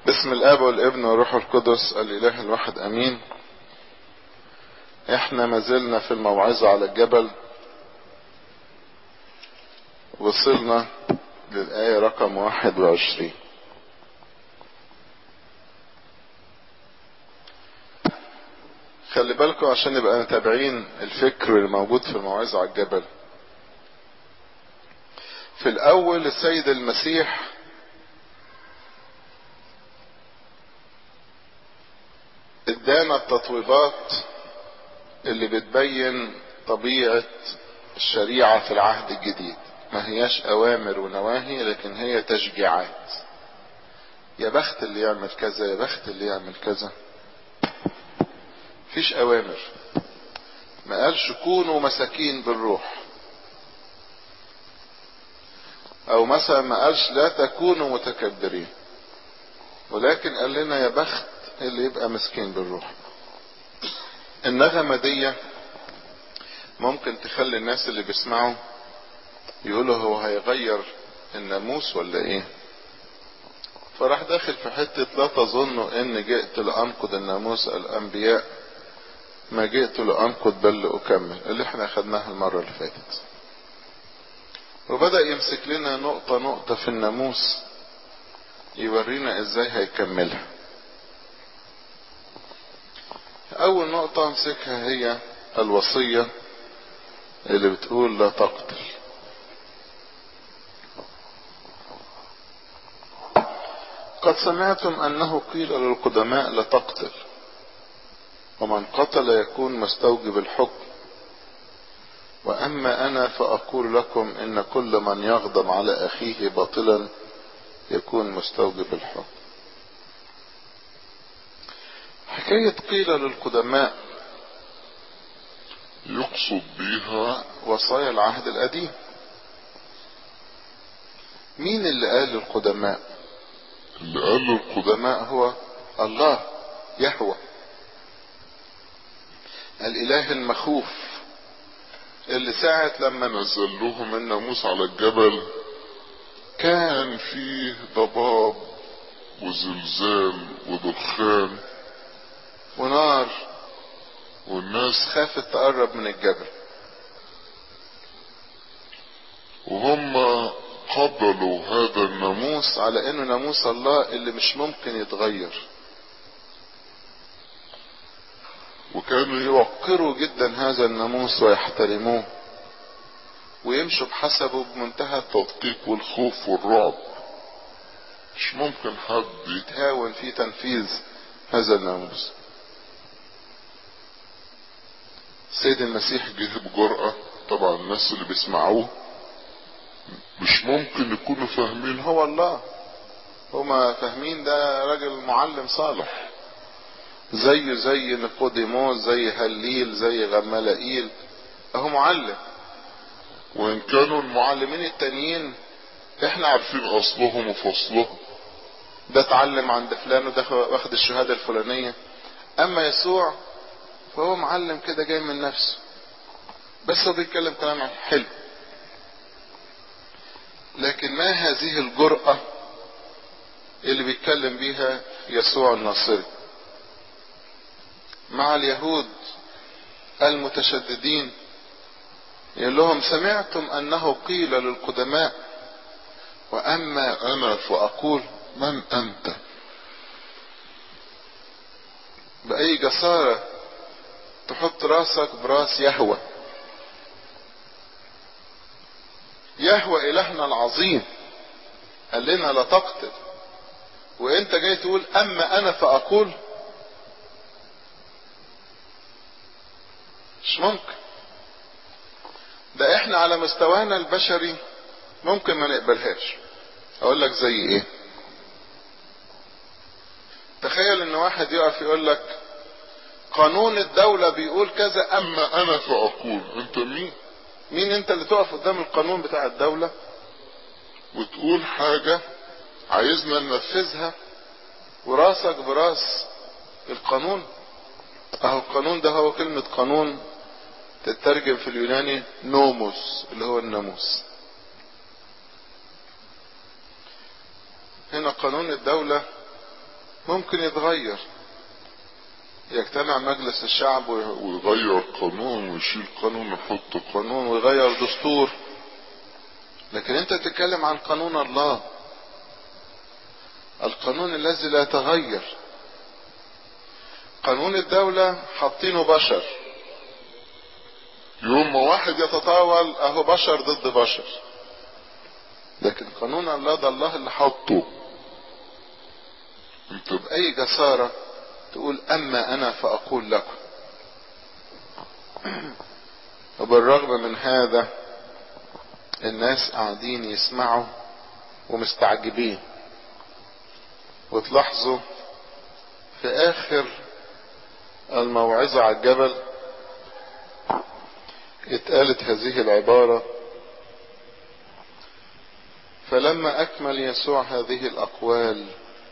باسم الاب والابن والروح القدس الاله الواحد امين احنا ما زلنا في الموعظة على الجبل وصلنا للآية رقم واحد وعشرين خلي بالكم عشان نبقى متابعين الفكر اللي موجود في الموعظة على الجبل في الأول السيد المسيح ادانا التطويبات اللي بتبين طبيعة الشريعة في العهد الجديد ما هياش أوامر ونواهي لكن هي تشجيعات يا بخت اللي يعمل كذا يا بخت اللي يعمل كذا فيش أوامر ما قالش كونوا مساكين بالروح أو مثلا ما قالش لا تكونوا متكبرين ولكن قال لنا يا بخت اللي يبقى مسكين بالروح النغمة دي ممكن تخلي الناس اللي بيسمعوا يقولوا هو هيغير الناموس ولا ايه فراح داخل في حتة لا تظنوا ان جئت لانقض الناموس الانبياء ما جئت لانقض بل لاكمل اللي احنا اخدناها المرة اللي فاتت وبدأ يمسك لنا نقطة نقطة في الناموس يورينا ازاي هيكملها اول نقطة امسكها هي الوصية اللي بتقول لا تقتل قد سمعتم انه قيل للقدماء لا تقتل ومن قتل يكون مستوجب الحكم واما انا فاقول لكم ان كل من يغضب على اخيه باطلا يكون مستوجب الحكم حكاية قيل للقدماء يقصد بها وصايا العهد القديم مين اللي قال للقدماء اللي قال للقدماء القدماء هو الله يهوى الاله المخوف اللي ساعة لما نزل لهم الناموس على الجبل كان فيه ضباب وزلزال ودخان ونار والناس خافت تقرب من الجبل وهم قبلوا هذا الناموس ناموس على انه ناموس الله اللي مش ممكن يتغير وكانوا يوقروا جدا هذا الناموس ويحترموه ويمشوا بحسبه بمنتهى التدقيق والخوف والرعب مش ممكن حد يتهاون في تنفيذ هذا الناموس السيد المسيح جه بجرأة طبعا الناس اللي بيسمعوه مش ممكن يكونوا فاهمين هو الله هما فاهمين ده راجل معلم صالح زيه زي نيقوديموس زي هليل زي غمالائيل اهو معلم وان كانوا المعلمين التانيين احنا عارفين اصلهم وفصلهم ده اتعلم عند فلان وده واخد الشهادة الفلانية اما يسوع فهو معلم كده جاي من نفسه بس هو بيتكلم كلام حلو لكن ما هذه الجرأة اللي بيتكلم بيها يسوع الناصري مع اليهود المتشددين يقول لهم سمعتم انه قيل للقدماء واما انا فاقول من انت باي جسارة تحط راسك براس يهوى يهوى الهنا العظيم قال لنا لا تقتل وانت جاي تقول اما انا فاقول مش ممكن ده احنا على مستوانا البشري ممكن ما نقبلهاش اقول لك زي ايه تخيل ان واحد يقف يقول لك قانون الدولة بيقول كذا اما اما انا فاقول انت مين مين انت اللي تقف قدام القانون بتاع الدولة وتقول حاجة عايزنا ننفذها وراسك براس القانون اهو القانون ده هو كلمة قانون تترجم في اليوناني نوموس اللي هو الناموس هنا قانون الدولة ممكن يتغير يجتمع مجلس الشعب ويغير قانون ويشيل قانون ويحط قانون ويغير دستور لكن انت تتكلم عن قانون الله القانون الذي لا يتغير قانون الدولة حاطينه بشر يوم ما واحد يتطاول اهو بشر ضد بشر لكن قانون الله ده الله اللي حطه انتوا بأي جسارة تقول أما أنا فأقول لكم وبالرغم من هذا الناس قاعدين يسمعوا ومستعجبين وتلاحظوا في آخر الموعظة على الجبل اتقالت هذه العبارة فلما أكمل يسوع هذه الأقوال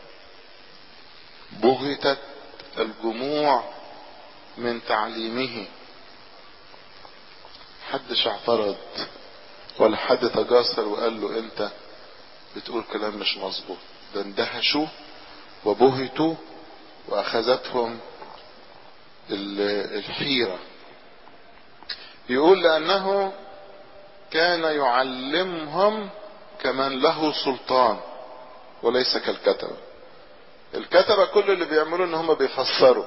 بهتت الجموع من تعليمه حدش اعترض ولا حد تجاسر وقال له انت بتقول كلام مش مظبوط ده اندهشوا وبهتوا واخذتهم الحيرة يقول لانه كان يعلمهم كمن له سلطان وليس كالكتبه الكتبة كل اللي بيعملوه ان هم بيفسروا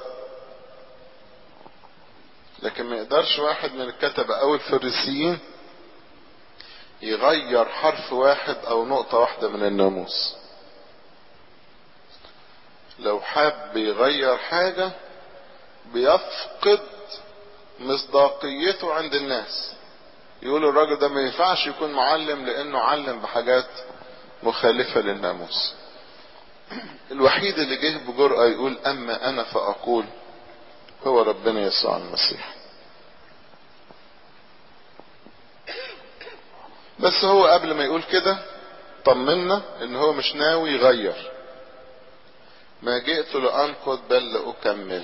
لكن ما يقدرش واحد من الكتبة او الفريسيين يغير حرف واحد او نقطة واحدة من الناموس لو حاب يغير حاجة بيفقد مصداقيته عند الناس يقولوا الراجل ده ما ينفعش يكون معلم لانه علم بحاجات مخالفة للناموس الوحيد اللي جه بجرأة يقول أما أنا فأقول هو ربنا يسوع المسيح بس هو قبل ما يقول كده طمنا ان هو مش ناوي يغير ما جئت لأنقض بل لأكمل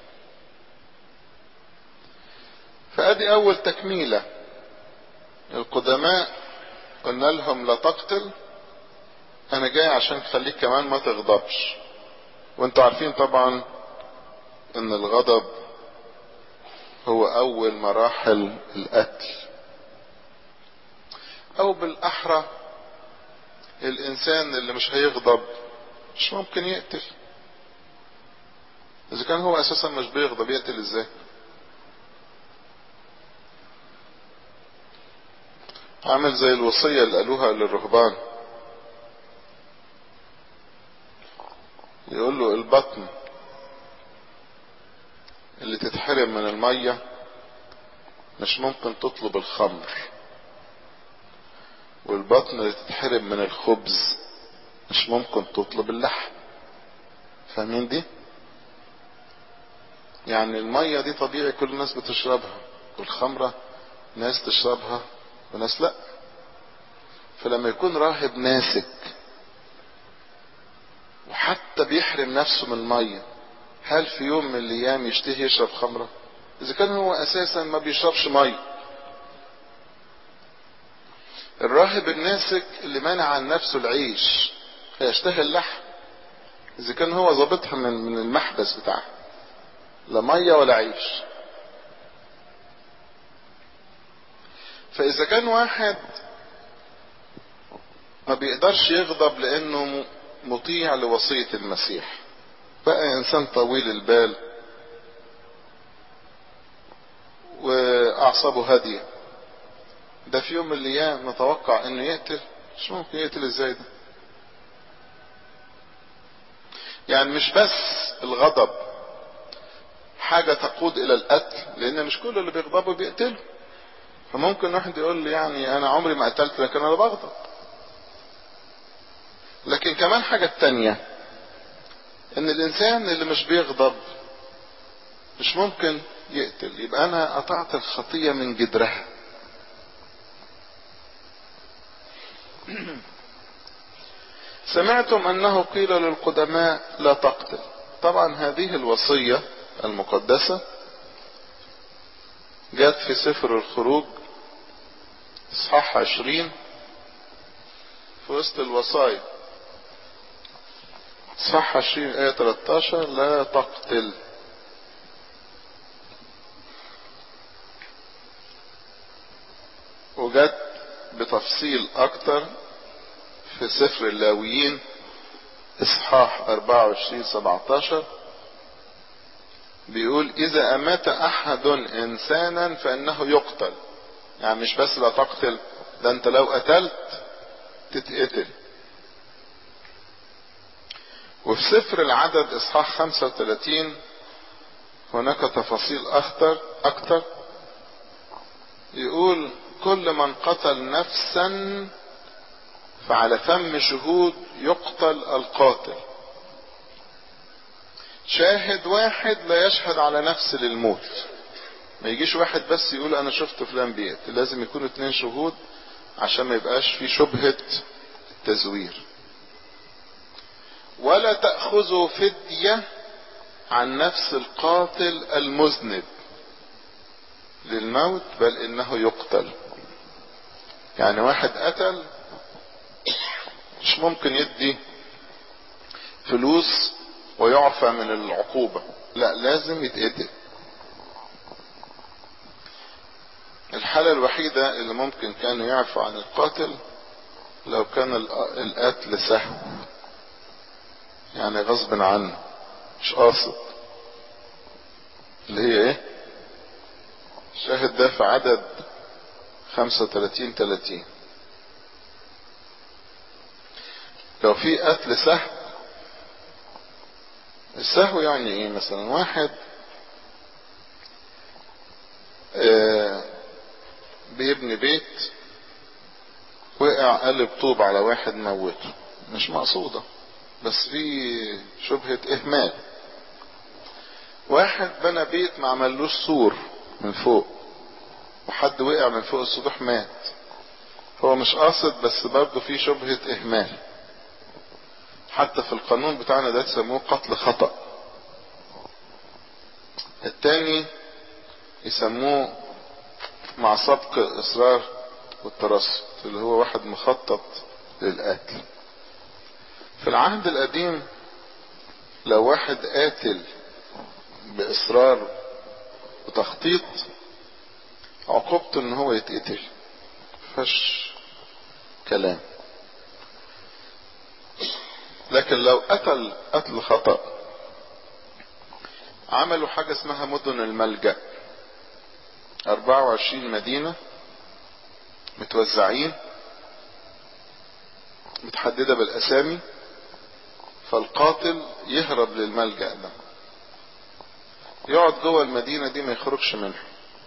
فأدي أول تكميلة القدماء قلنا لهم لا تقتل انا جاي عشان تخليك كمان ما تغضبش وانتوا عارفين طبعا ان الغضب هو اول مراحل القتل او بالاحرى الانسان اللي مش هيغضب مش ممكن يقتل اذا كان هو اساسا مش بيغضب يقتل ازاي عامل زي الوصية اللي قالوها للرهبان يقول له البطن اللي تتحرم من المية مش ممكن تطلب الخمر والبطن اللي تتحرم من الخبز مش ممكن تطلب اللحم فاهمين دي يعني المية دي طبيعي كل الناس بتشربها والخمرة ناس تشربها وناس لا فلما يكون راهب ناسك وحتى بيحرم نفسه من المية هل في يوم من الايام يشتهي يشرب خمرة اذا كان هو اساسا ما بيشربش مية الراهب الناسك اللي منع عن نفسه العيش هيشتهي اللحم اذا كان هو ظابطها من من المحبس بتاعها لا ميه ولا عيش فاذا كان واحد ما بيقدرش يغضب لانه مطيع لوصية المسيح بقى انسان طويل البال واعصابه هادية ده في يوم من الايام نتوقع انه يقتل مش ممكن يقتل ازاي ده يعني مش بس الغضب حاجة تقود الى القتل لان مش كل اللي بيغضبوا بيقتلوا فممكن واحد يقول لي يعني انا عمري ما قتلت لكن انا بغضب لكن كمان حاجة تانية ان الانسان اللي مش بيغضب مش ممكن يقتل يبقى انا قطعت الخطية من جدرها سمعتم انه قيل للقدماء لا تقتل طبعا هذه الوصية المقدسة جت في سفر الخروج اصحاح عشرين في وسط الوصايا صح 20 آية 13 لا تقتل وجت بتفصيل أكتر في سفر اللاويين إصحاح 24 17 بيقول إذا أمات أحد إنسانا فإنه يقتل يعني مش بس لا تقتل ده أنت لو قتلت تتقتل وفي سفر العدد إصحاح 35 هناك تفاصيل أخطر أكتر يقول كل من قتل نفسا فعلى فم شهود يقتل القاتل شاهد واحد لا يشهد على نفس للموت ما يجيش واحد بس يقول انا شفت فلان بيقتل لازم يكونوا اتنين شهود عشان ما يبقاش في شبهة التزوير ولا تأخذوا فدية عن نفس القاتل المذنب للموت بل انه يقتل يعني واحد قتل مش ممكن يدي فلوس ويعفى من العقوبة لا لازم يتقتل الحالة الوحيدة اللي ممكن كانوا يعفوا عن القاتل لو كان القتل سهو يعني غصب عنه مش قاصد اللي هي ايه شاهد ده في عدد 35 30 لو في قتل سهو السهو يعني ايه مثلا واحد آه بيبني بيت وقع قلب طوب على واحد موته مش مقصودة بس في شبهة اهمال واحد بنى بيت ما عملوش سور من فوق وحد وقع من فوق السطوح مات هو مش قاصد بس برضه في شبهة اهمال حتى في القانون بتاعنا ده يسموه قتل خطأ التاني يسموه مع سبق الاصرار والترصد اللي هو واحد مخطط للقتل في العهد القديم لو واحد قاتل باصرار وتخطيط عقوبته ان هو يتقتل فش كلام لكن لو قتل قتل خطأ عملوا حاجة اسمها مدن الملجأ 24 مدينة متوزعين متحددة بالأسامي فالقاتل يهرب للملجأ ده يقعد جوه المدينة دي ما يخرجش منها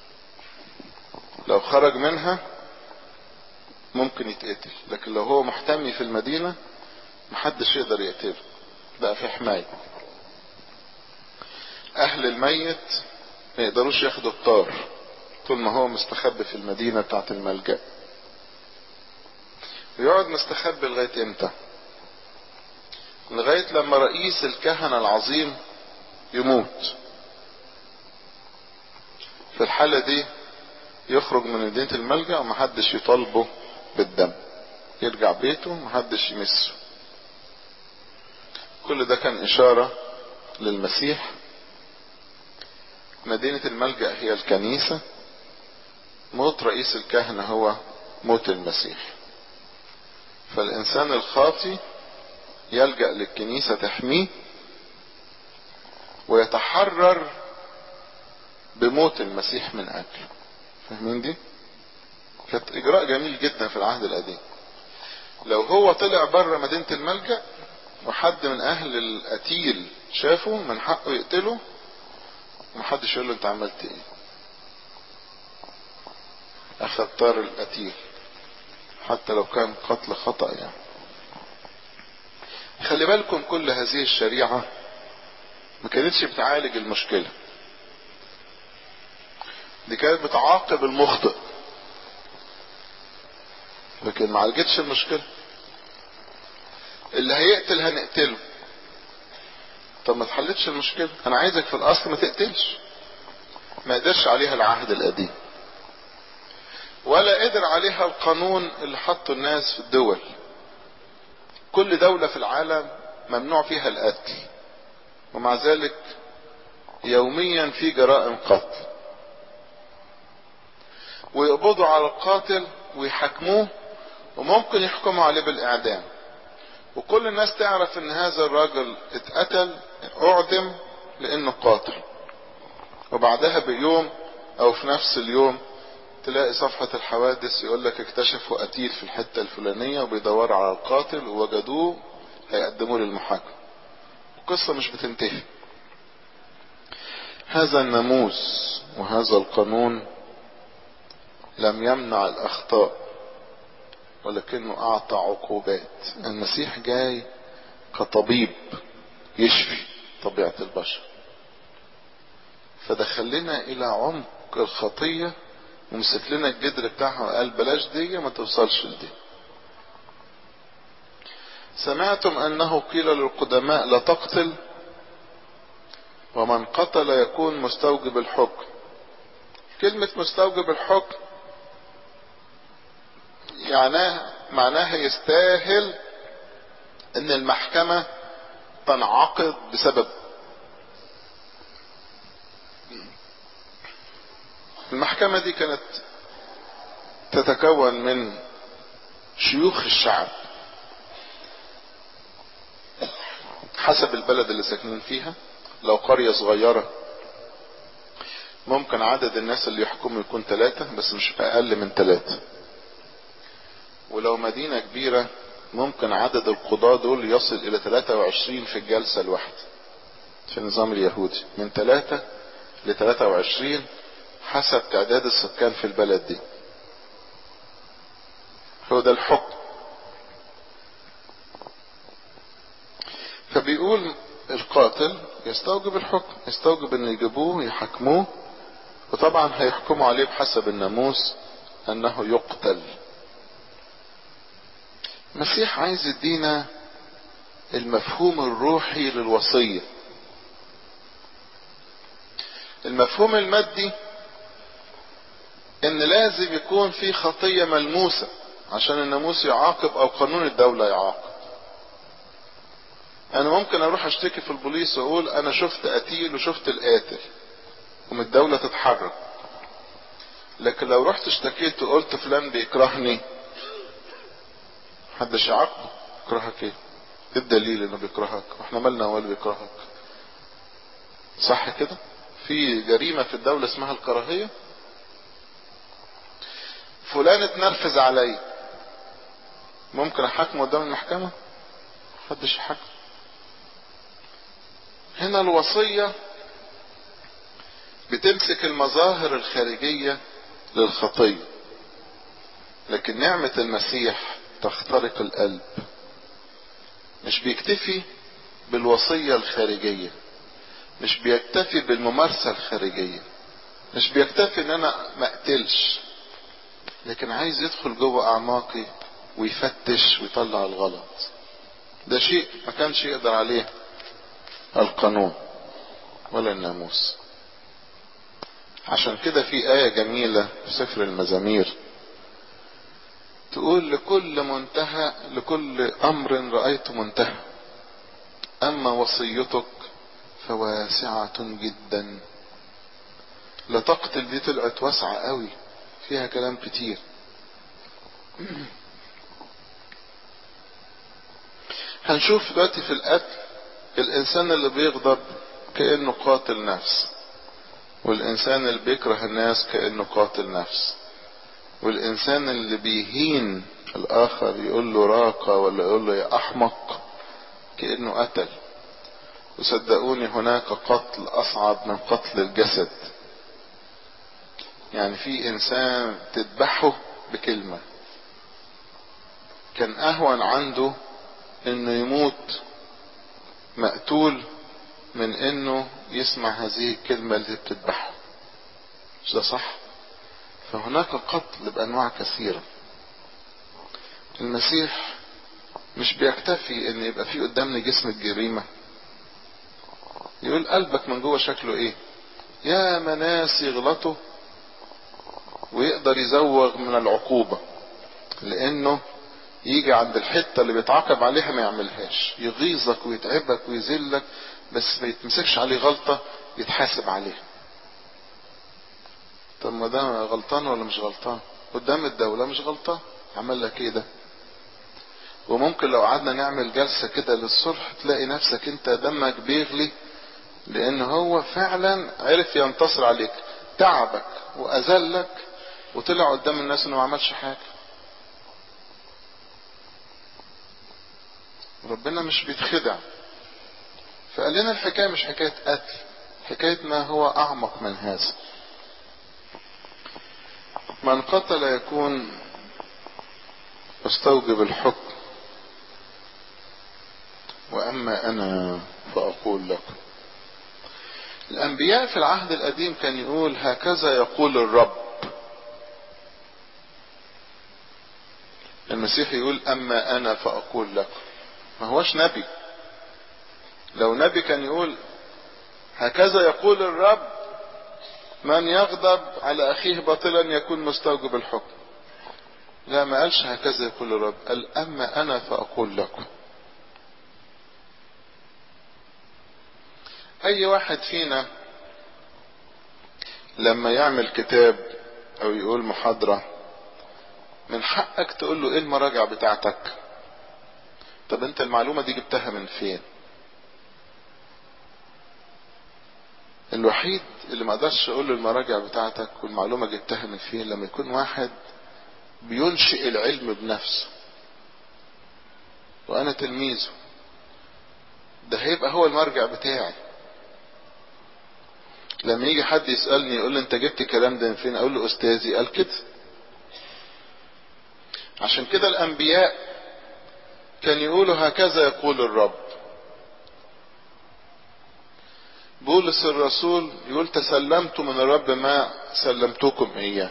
لو خرج منها ممكن يتقتل لكن لو هو محتمي في المدينة محدش يقدر يقتله بقى في حماية اهل الميت ما يقدروش ياخدوا الطار طول ما هو مستخبي في المدينة بتاعت الملجأ ويقعد مستخبي لغاية امتى لغاية لما رئيس الكهنة العظيم يموت في الحالة دي يخرج من مدينة الملجأ ومحدش يطالبه بالدم يرجع بيته محدش يمسه كل ده كان إشارة للمسيح مدينة الملجأ هي الكنيسة موت رئيس الكهنة هو موت المسيح فالإنسان الخاطي يلجأ للكنيسة تحميه ويتحرر بموت المسيح من أجله فاهمين دي؟ كانت إجراء جميل جدا في العهد القديم لو هو طلع بره مدينة الملجأ وحد من أهل القتيل شافه من حقه يقتله ومحدش يقول له أنت عملت إيه أخذ طار القتيل حتى لو كان قتل خطأ يعني خلي بالكم كل هذه الشريعة ما كانتش بتعالج المشكلة دي كانت بتعاقب المخطئ لكن ما عالجتش المشكلة اللي هيقتل هنقتله طب ما تحلتش المشكلة انا عايزك في الاصل ما تقتلش ما قدرش عليها العهد القديم ولا قدر عليها القانون اللي حطه الناس في الدول كل دولة في العالم ممنوع فيها القتل ومع ذلك يوميا في جرائم قتل ويقبضوا على القاتل ويحاكموه وممكن يحكموا عليه بالاعدام وكل الناس تعرف ان هذا الراجل اتقتل اعدم لانه قاتل وبعدها بيوم او في نفس اليوم تلاقي صفحة الحوادث يقول لك اكتشفوا قتيل في الحتة الفلانية وبيدوروا على القاتل ووجدوه هيقدموه للمحاكمة القصة مش بتنتهي هذا الناموس وهذا القانون لم يمنع الاخطاء ولكنه اعطى عقوبات المسيح جاي كطبيب يشفي طبيعة البشر فدخلنا الى عمق الخطية ومسك لنا الجدر بتاعها وقال بلاش دي ما توصلش لدي سمعتم انه قيل للقدماء لا تقتل ومن قتل يكون مستوجب الحكم كلمة مستوجب الحكم يعني معناها يستاهل ان المحكمة تنعقد بسبب المحكمة دي كانت تتكون من شيوخ الشعب حسب البلد اللي ساكنين فيها لو قرية صغيرة ممكن عدد الناس اللي يحكموا يكون ثلاثة بس مش أقل من ثلاثة ولو مدينة كبيرة ممكن عدد القضاة دول يصل إلى 23 في الجلسة الواحدة في النظام اليهودي من 3 ل 23 حسب تعداد السكان في البلد دي هو ده الحكم فبيقول القاتل يستوجب الحكم يستوجب ان يجيبوه يحكموه وطبعا هيحكموا عليه بحسب الناموس انه يقتل المسيح عايز يدينا المفهوم الروحي للوصية المفهوم المادي ان لازم يكون في خطية ملموسة عشان الناموس يعاقب او قانون الدولة يعاقب انا ممكن اروح اشتكي في البوليس واقول انا شفت قتيل وشفت القاتل ومن الدولة تتحرك لكن لو رحت اشتكيت وقلت فلان بيكرهني محدش يعاقبه يكرهك ايه ايه الدليل انه بيكرهك واحنا مالنا هو اللي بيكرهك صح كده في جريمة في الدولة اسمها الكراهية فلان اتنرفز علي ممكن احاكمه قدام المحكمة محدش يحاكم هنا الوصية بتمسك المظاهر الخارجية للخطية لكن نعمة المسيح تخترق القلب مش بيكتفي بالوصية الخارجية مش بيكتفي بالممارسة الخارجية مش بيكتفي ان انا ما اقتلش لكن عايز يدخل جوه اعماقي ويفتش ويطلع الغلط ده شيء ما كانش يقدر عليه القانون ولا الناموس عشان كده في آية جميلة في سفر المزامير تقول لكل منتهى لكل أمر رأيت منتهى أما وصيتك فواسعة جدا لا تقتل دي طلعت واسعة قوي فيها كلام كتير هنشوف دلوقتي في القتل الإنسان اللي بيغضب كأنه قاتل نفس والإنسان اللي بيكره الناس كأنه قاتل نفس والإنسان اللي بيهين الآخر يقول له راقة ولا يقول له يا أحمق كأنه قتل وصدقوني هناك قتل أصعب من قتل الجسد يعني في إنسان تذبحه بكلمة كان أهون عنده إنه يموت مقتول من إنه يسمع هذه الكلمة اللي بتذبحه مش ده صح؟ فهناك قتل بأنواع كثيرة المسيح مش بيكتفي ان يبقى في قدامنا جسم الجريمة يقول قلبك من جوه شكله ايه يا مناس يغلطوا ويقدر يزوغ من العقوبة لانه يجي عند الحتة اللي بيتعاقب عليها ما يعملهاش يغيظك ويتعبك ويذلك بس ما يتمسكش عليه غلطة يتحاسب عليها طب ما ده غلطان ولا مش غلطان قدام الدولة مش غلطان عمل لك ايه ده وممكن لو قعدنا نعمل جلسة كده للصلح تلاقي نفسك انت دمك بيغلي لان هو فعلا عرف ينتصر عليك تعبك واذلك وطلع قدام الناس انه ما عملش حاجة ربنا مش بيتخدع فقال لنا الحكاية مش حكاية قتل حكاية ما هو اعمق من هذا من قتل يكون استوجب الحكم واما انا فاقول لكم الانبياء في العهد القديم كان يقول هكذا يقول الرب المسيح يقول اما انا فاقول لكم ما هوش نبي لو نبي كان يقول هكذا يقول الرب من يغضب على اخيه باطلا يكون مستوجب الحكم لا ما قالش هكذا يقول الرب قال اما انا فاقول لكم اي واحد فينا لما يعمل كتاب او يقول محاضرة من حقك تقول له ايه المراجع بتاعتك طب انت المعلومة دي جبتها من فين الوحيد اللي ما اقدرش اقول له المراجع بتاعتك والمعلومة جبتها من فين لما يكون واحد بينشئ العلم بنفسه وانا تلميذه ده هيبقى هو المرجع بتاعي لما يجي حد يسألني يقول لي انت جبت الكلام ده من فين اقول له استاذي قال كده عشان كده الانبياء كان يقولوا هكذا يقول الرب بولس الرسول يقول تسلمت من الرب ما سلمتكم اياه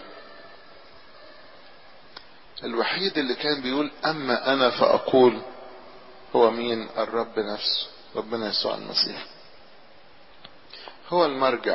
الوحيد اللي كان بيقول اما انا فاقول هو مين الرب نفسه ربنا يسوع المسيح هو المرجع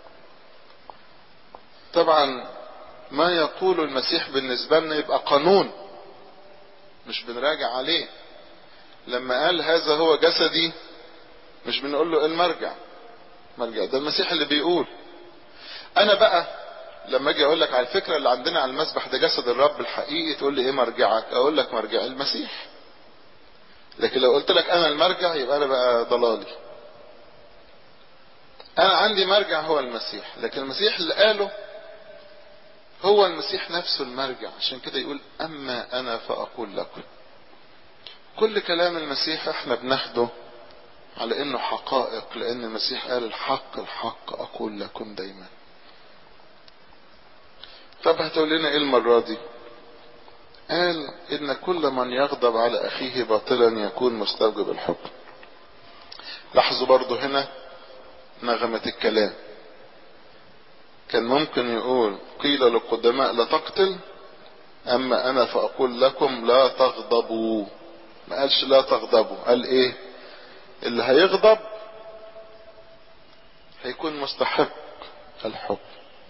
طبعا ما يقول المسيح بالنسبة لنا يبقى قانون مش بنراجع عليه لما قال هذا هو جسدي مش بنقول له المرجع مرجع ده المسيح اللي بيقول انا بقى لما اجي اقول لك على الفكره اللي عندنا على المسبح ده جسد الرب الحقيقي تقول لي ايه مرجعك اقول لك مرجع المسيح لكن لو قلت لك انا المرجع يبقى انا بقى ضلالي انا عندي مرجع هو المسيح لكن المسيح اللي قاله هو المسيح نفسه المرجع عشان كده يقول اما انا فاقول لكم كل كلام المسيح احنا بناخده على انه حقائق لان المسيح قال الحق الحق اقول لكم دايما طب هتقول لنا ايه المرة دي قال ان كل من يغضب على اخيه باطلا يكون مستوجب الحكم لاحظوا برضو هنا نغمة الكلام كان ممكن يقول قيل للقدماء لا تقتل اما انا فاقول لكم لا تغضبوا ما قالش لا تغضبوا قال ايه اللي هيغضب هيكون مستحق الحكم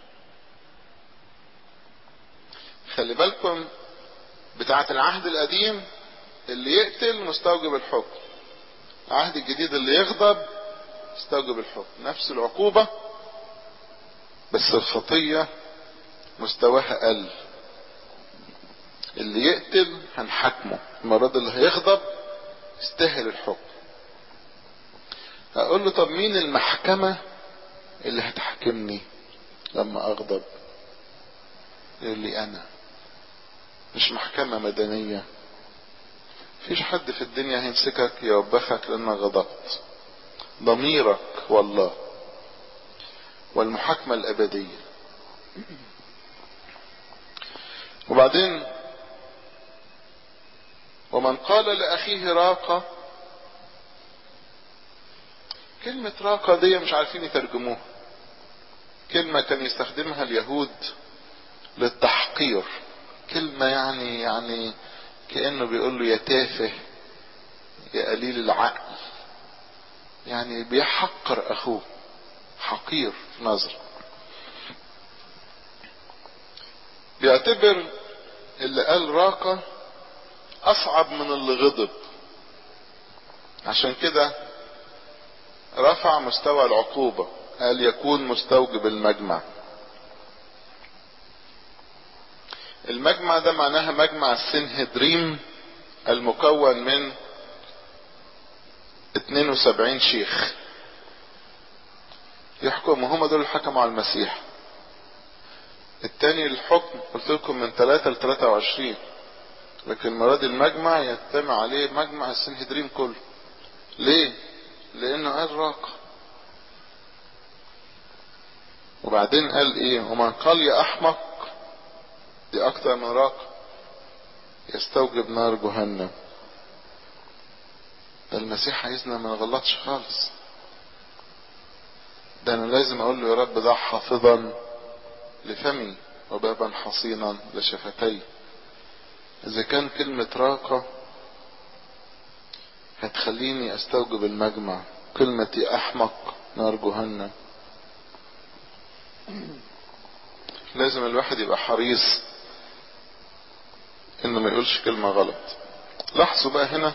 خلي بالكم بتاعة العهد القديم اللي يقتل مستوجب الحكم العهد الجديد اللي يغضب مستوجب الحكم نفس العقوبة بس الخطية مستواها قل اللي يقتل هنحاكمه المرة اللي هيغضب يستاهل الحكم هقول له طب مين المحكمة اللي هتحكمني لما اغضب يقول لي انا مش محكمة مدنية فيش حد في الدنيا هيمسكك يوبخك لانك غضبت ضميرك والله والمحاكمة الابدية وبعدين ومن قال لأخيه راقة كلمة راقة دي مش عارفين يترجموها كلمة كان يستخدمها اليهود للتحقير كلمة يعني يعني كأنه بيقول له يا تافه يا قليل العقل يعني بيحقر أخوه حقير في نظر بيعتبر اللي قال راقة اصعب من اللي غضب عشان كده رفع مستوى العقوبة قال يكون مستوجب المجمع المجمع ده معناها مجمع السنهدريم المكون من 72 شيخ يحكموا هم دول اللي حكموا على المسيح التاني الحكم قلت لكم من 3 ل 23 لكن مراد المجمع يجتمع عليه مجمع السنهدريم كله ليه لانه قال راقة وبعدين قال ايه ومن قال يا احمق دي اكتر من راقة يستوجب نار جهنم ده المسيح عايزنا ما نغلطش خالص ده انا لازم اقول له يا رب ضع حافظا لفمي وبابا حصينا لشفتي اذا كان كلمة راقة هتخليني استوجب المجمع كلمة احمق نار جهنم لازم الواحد يبقى حريص انه ما يقولش كلمة غلط لاحظوا بقى هنا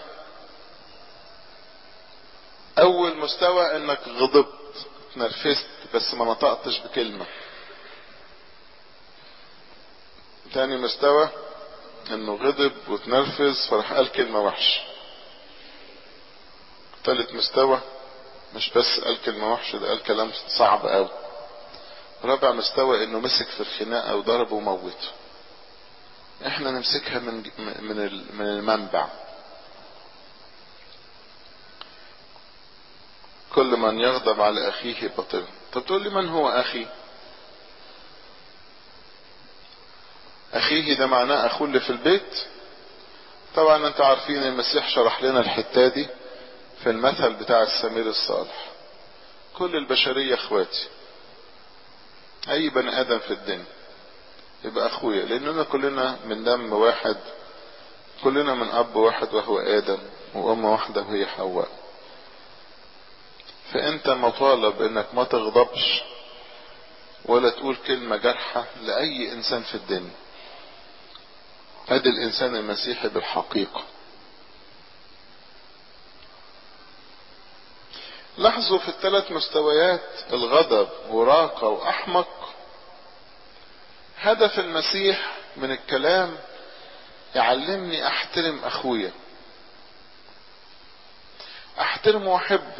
اول مستوى انك غضبت اتنرفزت بس ما نطقتش بكلمة تاني مستوى انه غضب وتنرفز فراح قال كلمة وحش تالت مستوى مش بس قال كلمة وحشة ده قال كلام صعب قوي رابع مستوى انه مسك في الخناقة وضربه وموته احنا نمسكها من من من المنبع كل من يغضب على اخيه باطل طب تقول لي من هو اخي اخيه ده معناه اخوه اللي في البيت طبعا انتوا عارفين المسيح شرح لنا الحتة دي في المثل بتاع السمير الصالح كل البشرية اخواتي اي بني ادم في الدنيا يبقى اخويا لاننا كلنا من دم واحد كلنا من اب واحد وهو ادم وام واحدة وهي حواء فانت مطالب انك ما تغضبش ولا تقول كلمة جارحة لأي إنسان في الدنيا ادي الإنسان المسيحي بالحقيقة لاحظوا في الثلاث مستويات الغضب وراقة وأحمق هدف المسيح من الكلام يعلمني أحترم أخويا أحترمه وأحبه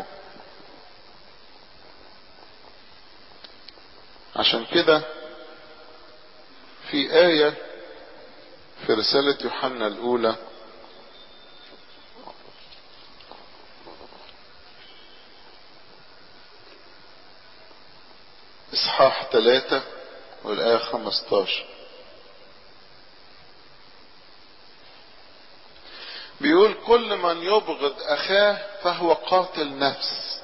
عشان كده في آية في رسالة يوحنا الأولى إصحاح ثلاثة والآية خمستاشر بيقول كل من يبغض أخاه فهو قاتل نفس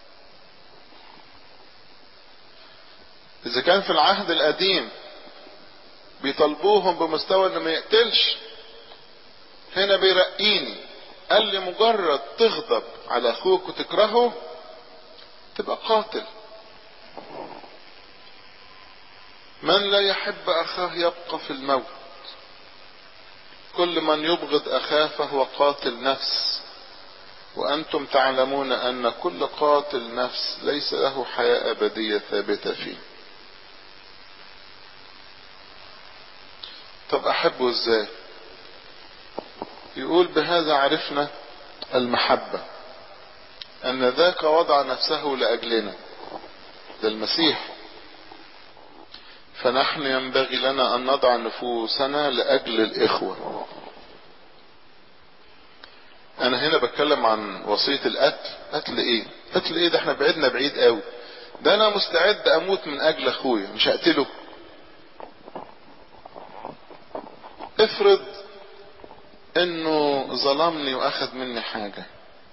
إذا كان في العهد القديم بيطالبوهم بمستوى إنه ما يقتلش هنا بيرقيني قال لي مجرد تغضب على أخوك وتكرهه تبقى قاتل من لا يحب أخاه يبقى في الموت كل من يبغض أخاه فهو قاتل نفس وأنتم تعلمون أن كل قاتل نفس ليس له حياة أبدية ثابتة فيه طب أحبه إزاي يقول بهذا عرفنا المحبة أن ذاك وضع نفسه لأجلنا ده المسيح فنحن ينبغي لنا أن نضع نفوسنا لأجل الإخوة أنا هنا بتكلم عن وصية القتل قتل إيه قتل إيه ده احنا بعيدنا بعيد قوي ده أنا مستعد أموت من أجل أخويا مش هقتله افرض انه ظلمني واخد مني حاجة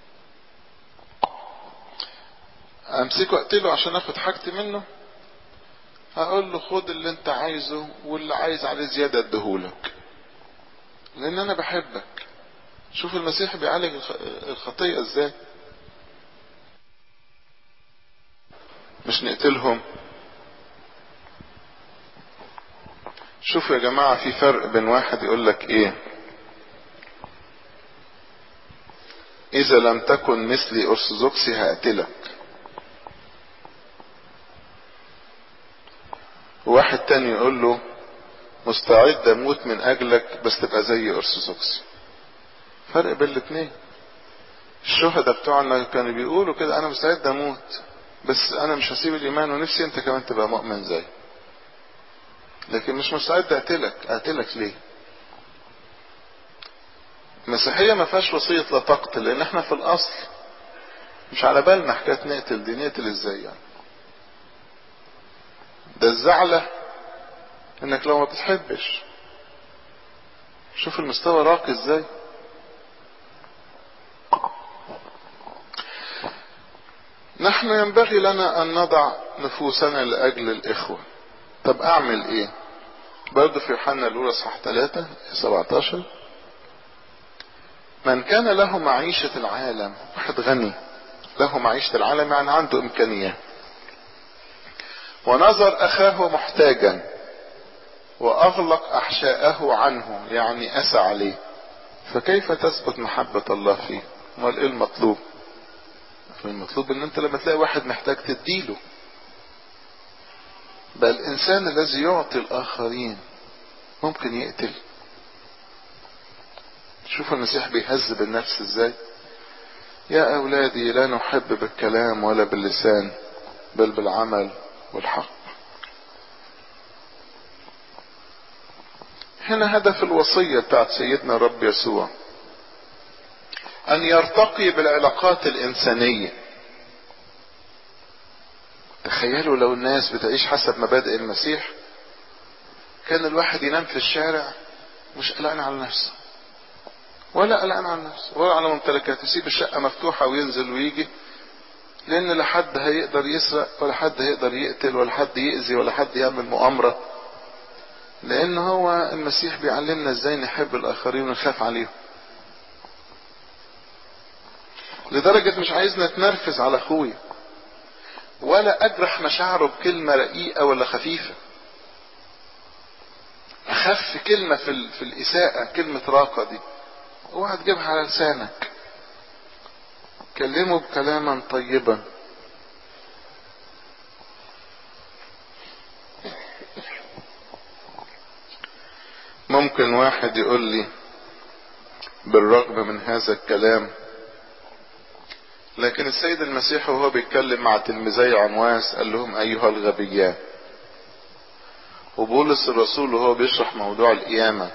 امسكه اقتله عشان اخد حاجتي منه هقول له خد اللي انت عايزه واللي عايز عليه زيادة اديهولك لان انا بحبك شوف المسيح بيعالج الخطية ازاي مش نقتلهم شوفوا يا جماعة في فرق بين واحد يقول لك ايه اذا لم تكن مثلي ارثوذكسي هقتلك واحد تاني يقول له مستعد اموت من اجلك بس تبقى زي ارثوذكسي فرق بين الاثنين الشهداء بتوعنا كانوا بيقولوا كده انا مستعد اموت بس انا مش هسيب الايمان ونفسي انت كمان تبقى مؤمن زي لكن مش مستعد اقتلك اقتلك ليه المسيحيه ما فيهاش وصيه لا تقتل لان احنا في الاصل مش على بالنا حكايه نقتل دي نقتل ازاي يعني ده الزعله انك لو ما بتحبش شوف المستوى راقي ازاي نحن ينبغي لنا ان نضع نفوسنا لاجل الاخوة طب اعمل ايه برضه في يوحنا الاولى صح 3 17 من كان له معيشة العالم واحد غني له معيشة العالم يعني عنده امكانيات ونظر اخاه محتاجا واغلق احشاءه عنه يعني اسى عليه فكيف تثبت محبة الله فيه امال ايه المطلوب المطلوب ان انت لما تلاقي واحد محتاج تديله بل الانسان الذي يعطي الاخرين ممكن يقتل شوف المسيح بيهذب النفس ازاي يا اولادي لا نحب بالكلام ولا باللسان بل بالعمل والحق هنا هدف الوصية بتاعت سيدنا الرب يسوع ان يرتقي بالعلاقات الانسانية تخيلوا لو الناس بتعيش حسب مبادئ المسيح كان الواحد ينام في الشارع مش قلقان على نفسه ولا قلقان على نفسه ولا على ممتلكاته يسيب الشقة مفتوحة وينزل ويجي لان لا حد هيقدر يسرق ولا حد هيقدر يقتل ولا حد يأذي ولا حد يعمل مؤامرة لان هو المسيح بيعلمنا ازاي نحب الاخرين ونخاف عليهم لدرجة مش عايزنا نتنرفز على اخويا ولا اجرح مشاعره بكلمة رقيقة ولا خفيفة اخف كلمة في, ال... في الاساءة كلمة راقة دي اوعى تجيبها على لسانك كلمه بكلاما طيبا ممكن واحد يقول لي بالرغم من هذا الكلام لكن السيد المسيح وهو بيتكلم مع تلميذي عمواس قال لهم ايها الغبيان وبولس الرسول وهو بيشرح موضوع القيامة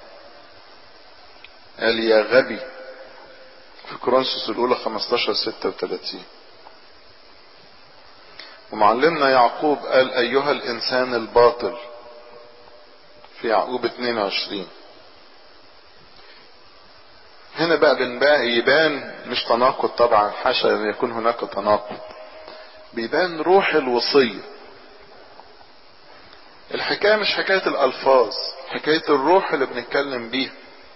قال يا غبي في كورنثوس الاولى 15 36 ومعلمنا يعقوب قال ايها الانسان الباطل في يعقوب 22 هنا بقى بنبقى يبان مش تناقض طبعا حاشا ان يكون هناك تناقض بيبان روح الوصية الحكاية مش حكاية الألفاظ حكاية الروح اللي بنتكلم بيها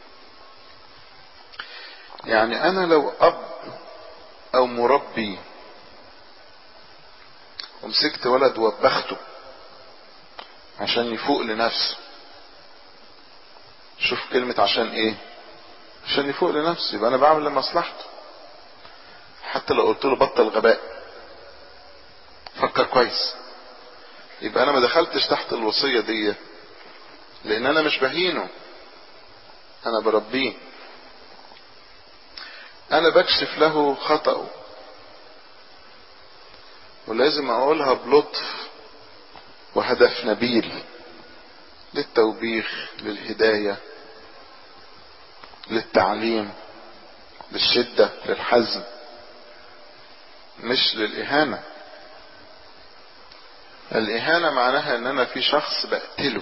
يعني أنا لو أب أو مربي ومسكت ولد وبخته عشان يفوق لنفسه شوف كلمة عشان ايه عشان يفوق لنفسه يبقى انا بعمل لمصلحته حتى لو قلت له بطل غباء فكر كويس يبقى انا ما دخلتش تحت الوصية دي لان انا مش بهينه انا بربيه انا بكشف له خطأه ولازم اقولها بلطف وهدف نبيل للتوبيخ للهداية للتعليم للشدة للحزم مش للإهانة الإهانة معناها إن أنا في شخص بقتله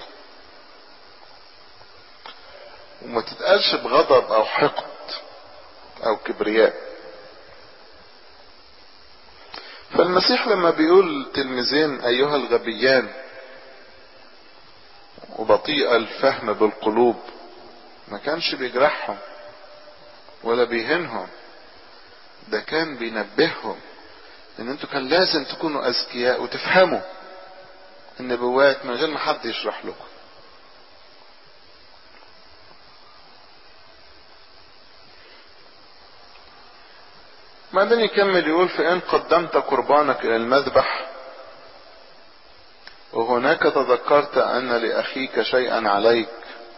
وما تتقالش بغضب أو حقد أو كبرياء فالمسيح لما بيقول تلميذين أيها الغبيان وبطيء الفهم بالقلوب ما كانش بيجرحهم ولا بيهنهم ده كان بينبههم ان انتوا كان لازم تكونوا اذكياء وتفهموا النبوات من غير ما حد يشرح لكم بعدين يكمل يقول فإن قدمت قربانك إلى المذبح وهناك تذكرت أن لأخيك شيئا عليك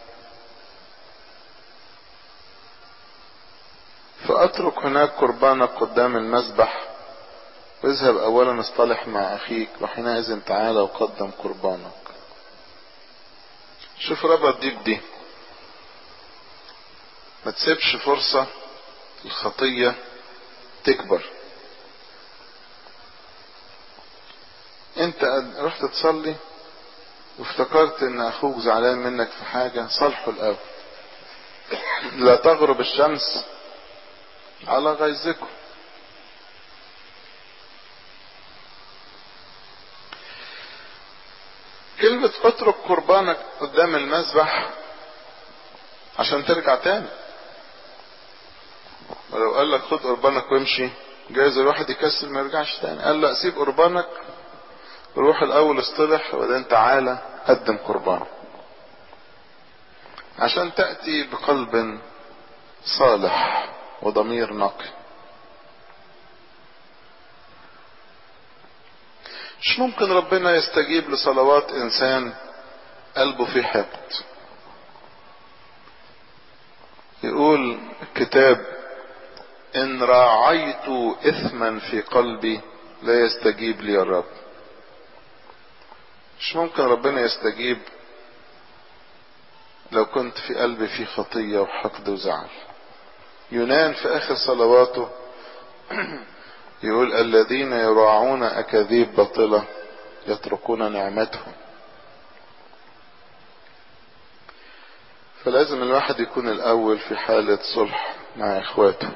فأترك هناك قربانك قدام المذبح واذهب أولا اصطلح مع أخيك وحينئذ تعالى وقدم قربانك شوف ربط دي بدي ما تسيبش فرصة الخطية تكبر انت رحت تصلي وافتكرت ان اخوك زعلان منك في حاجة صالحه الاول لا تغرب الشمس على غيظكم كلمة اترك قربانك قدام المذبح عشان ترجع تاني ولو قال لك خد قربانك وامشي جايز الواحد يكسل ما يرجعش تاني قال لا سيب قربانك روح الاول اصطلح وبعدين تعالى قدم قربانك عشان تأتي بقلب صالح وضمير نقي مش ممكن ربنا يستجيب لصلوات انسان قلبه فيه حقد يقول الكتاب ان راعيت اثما في قلبي لا يستجيب لي الرب مش ممكن ربنا يستجيب لو كنت في قلبي في خطية وحقد وزعل يونان في اخر صلواته يقول الذين يراعون اكاذيب باطلة يتركون نعمتهم فلازم الواحد يكون الاول في حالة صلح مع اخواته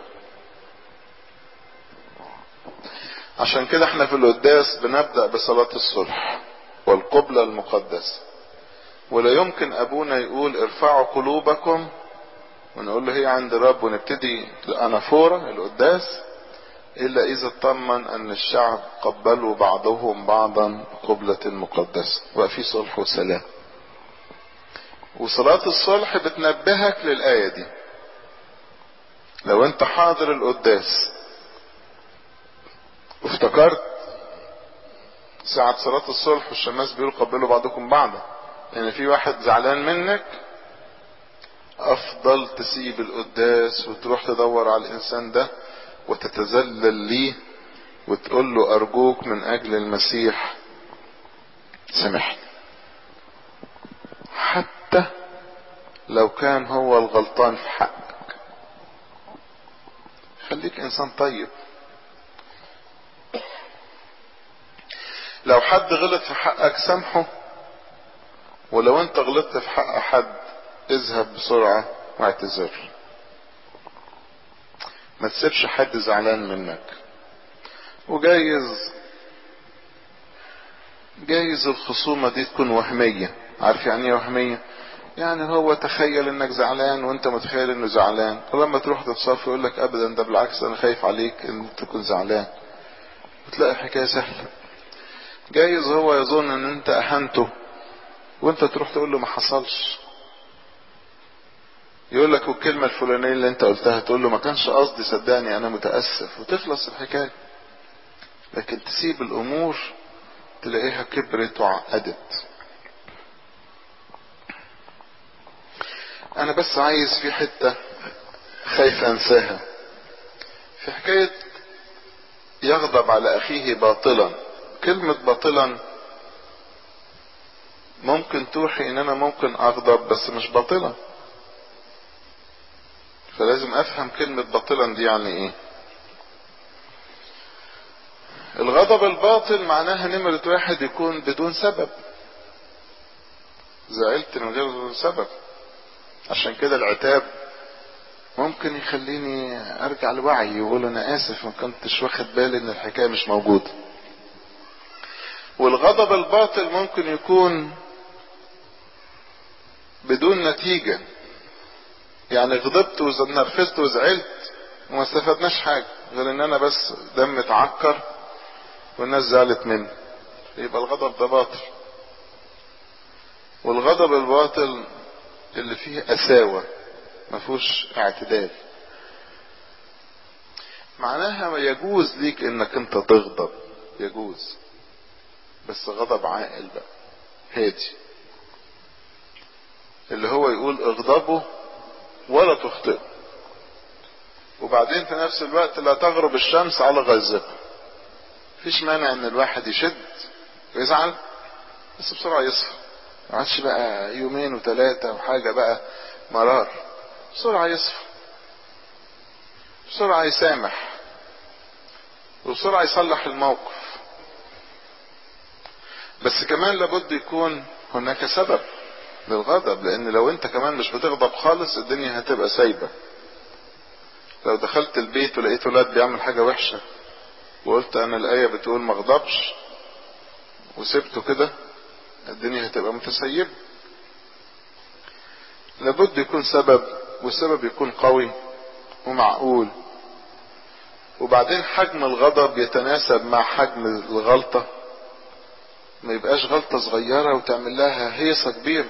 عشان كده احنا في القداس بنبدأ بصلاة الصلح والقبلة المقدسة ولا يمكن ابونا يقول ارفعوا قلوبكم ونقول له هي عند رب ونبتدي الانافورة القداس الا اذا اطمن ان الشعب قبلوا بعضهم بعضا قبلة مقدسة وبقى في صلح وسلام وصلاة الصلح بتنبهك للآية دي لو انت حاضر القداس وافتكرت ساعة صلاة الصلح والشماس بيقولوا قبلوا بعضكم بعضا لان يعني في واحد زعلان منك افضل تسيب القداس وتروح تدور على الانسان ده وتتذلل ليه وتقول له ارجوك من اجل المسيح سامحني حتى لو كان هو الغلطان في حقك خليك انسان طيب لو حد غلط في حقك سامحه ولو انت غلطت في حق حد اذهب بسرعة واعتذر ما تسيبش حد زعلان منك وجايز جايز الخصومة دي تكون وهمية عارف يعني ايه وهمية يعني هو تخيل انك زعلان وانت متخيل انه زعلان ولما تروح تتصافي يقول لك ابدا ده بالعكس انا خايف عليك ان تكون زعلان وتلاقي الحكاية سهلة جايز هو يظن ان انت اهنته وانت تروح تقول له ما حصلش يقول لك والكلمة الفلانية اللي انت قلتها تقول له ما كانش قصدي صدقني انا متأسف وتخلص الحكاية لكن تسيب الامور تلاقيها كبرت وعقدت انا بس عايز في حتة خايف انساها في حكاية يغضب على اخيه باطلا كلمة باطلا ممكن توحي ان انا ممكن اغضب بس مش باطلا فلازم افهم كلمة باطلا دي يعني ايه الغضب الباطل معناها نمرة واحد يكون بدون سبب زعلت من غير سبب عشان كده العتاب ممكن يخليني ارجع لوعي واقول انا اسف ما كنتش واخد بالي ان الحكايه مش موجوده والغضب الباطل ممكن يكون بدون نتيجه يعني غضبت ونرفزت وزعلت وما استفدناش حاجه غير ان انا بس دم اتعكر والناس زعلت مني يبقى الغضب ده باطل والغضب الباطل اللي فيه قساوة ما فيهوش اعتدال معناها يجوز ليك انك انت تغضب يجوز بس غضب عاقل بقى هادي اللي هو يقول اغضبوا ولا تخطئوا وبعدين في نفس الوقت لا تغرب الشمس على غيظكم مفيش مانع ان الواحد يشد ويزعل بس بسرعة يصفى ما عادش بقى يومين وثلاثة وحاجة بقى مرار بسرعة يصفى بسرعة يسامح وبسرعة يصلح الموقف بس كمان لابد يكون هناك سبب للغضب لان لو انت كمان مش بتغضب خالص الدنيا هتبقى سايبة لو دخلت البيت ولقيت ولاد بيعمل حاجة وحشة وقلت انا الاية بتقول ما اغضبش وسبته كده الدنيا هتبقى متسيبة لابد يكون سبب والسبب يكون قوي ومعقول وبعدين حجم الغضب يتناسب مع حجم الغلطة ما يبقاش غلطة صغيرة وتعمل لها هيصة كبيرة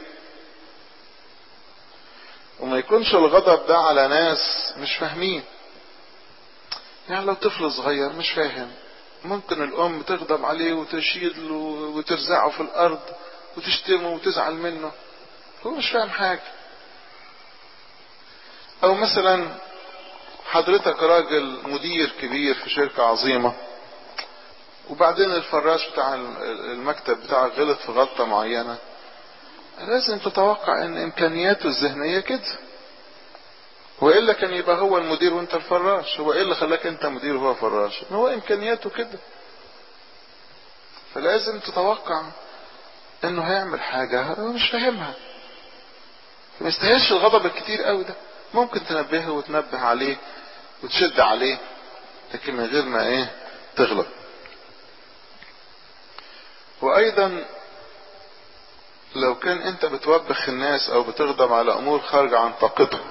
وما يكونش الغضب ده على ناس مش فاهمين يعني لو طفل صغير مش فاهم ممكن الام تغضب عليه وتشيل وترزعه في الارض وتشتمه وتزعل منه هو مش فاهم حاجة او مثلا حضرتك راجل مدير كبير في شركة عظيمة وبعدين الفراش بتاع المكتب بتاعك غلط في غلطة معينة لازم تتوقع ان امكانياته الذهنية كده والا كان يبقى هو المدير وانت الفراش هو ايه اللي خلاك انت مدير وهو فراش ما هو امكانياته كده فلازم تتوقع انه هيعمل حاجة هو مش فاهمها ما يستاهلش الغضب الكتير قوي ده ممكن تنبهه وتنبه عليه وتشد عليه لكن من غير ما ايه تغلط وايضا لو كان انت بتوبخ الناس او بتغضب على امور خارجة عن طاقتهم